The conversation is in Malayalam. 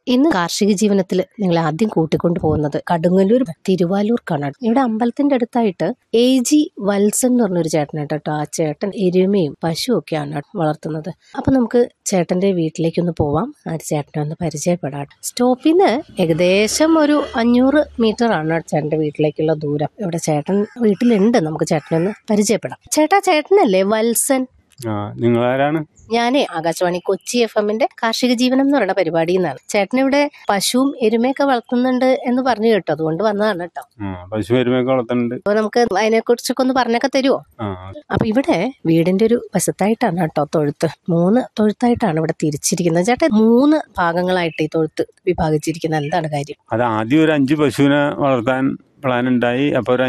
ഇന്ന് കാർഷിക ജീവനത്തിൽ നിങ്ങളെ ആദ്യം കൂട്ടിക്കൊണ്ടു പോകുന്നത് കടുങ്ങല്ലൂർ തിരുവാലൂർക്കാണ് ഇവിടെ അമ്പലത്തിന്റെ അടുത്തായിട്ട് എ ജി വത്സൻ എന്ന് പറഞ്ഞൊരു ചേട്ടനായിട്ട് കേട്ടോ ആ ചേട്ടൻ എരുമയും പശുവും ഒക്കെയാണ് വളർത്തുന്നത് അപ്പൊ നമുക്ക് ചേട്ടന്റെ വീട്ടിലേക്കൊന്ന് പോവാം ആ ചേട്ടനെ ഒന്ന് പരിചയപ്പെടാം സ്റ്റോപ്പിൽ നിന്ന് ഏകദേശം ഒരു അഞ്ഞൂറ് മീറ്റർ ആണ് ചേട്ടന്റെ വീട്ടിലേക്കുള്ള ദൂരം ഇവിടെ ചേട്ടൻ വീട്ടിലുണ്ട് നമുക്ക് ചേട്ടനെ ഒന്ന് പരിചയപ്പെടാം ചേട്ടാ ചേട്ടനല്ലേ വത്സൻ ആ നിങ്ങളാരാണ് ഞാനേ ആകാശവാണി കൊച്ചി എഫ് എമ്മിന്റെ കാർഷിക ജീവനം എന്ന് പറയുന്ന പരിപാടിയിൽ നിന്നാണ് ചേട്ടനിവിടെ പശുവും എരുമയൊക്കെ വളർത്തുന്നുണ്ട് എന്ന് പറഞ്ഞു കേട്ടോ അതുകൊണ്ട് വന്നതാണ് കേട്ടോ ആ പശു എരുമയൊക്കെ വളർത്തുന്നുണ്ട് അപ്പൊ നമുക്ക് അതിനെ കുറിച്ചൊക്കെ ഒന്ന് പറഞ്ഞൊക്കെ തരുമോ ആ അപ്പൊ ഇവിടെ വീടിന്റെ ഒരു വശത്തായിട്ടാണ് കേട്ടോ തൊഴുത്ത് മൂന്ന് തൊഴുത്തായിട്ടാണ് ഇവിടെ തിരിച്ചിരിക്കുന്നത് ചേട്ടൻ മൂന്ന് ഭാഗങ്ങളായിട്ട് ഈ തൊഴുത്ത് വിഭാഗിച്ചിരിക്കുന്നത് എന്താണ് കാര്യം അത് ആദ്യം ഒരു അഞ്ച് പശുവിനെ വളർത്താൻ പ്ലാൻ ഉണ്ടായി അപ്പോൾ ഒരു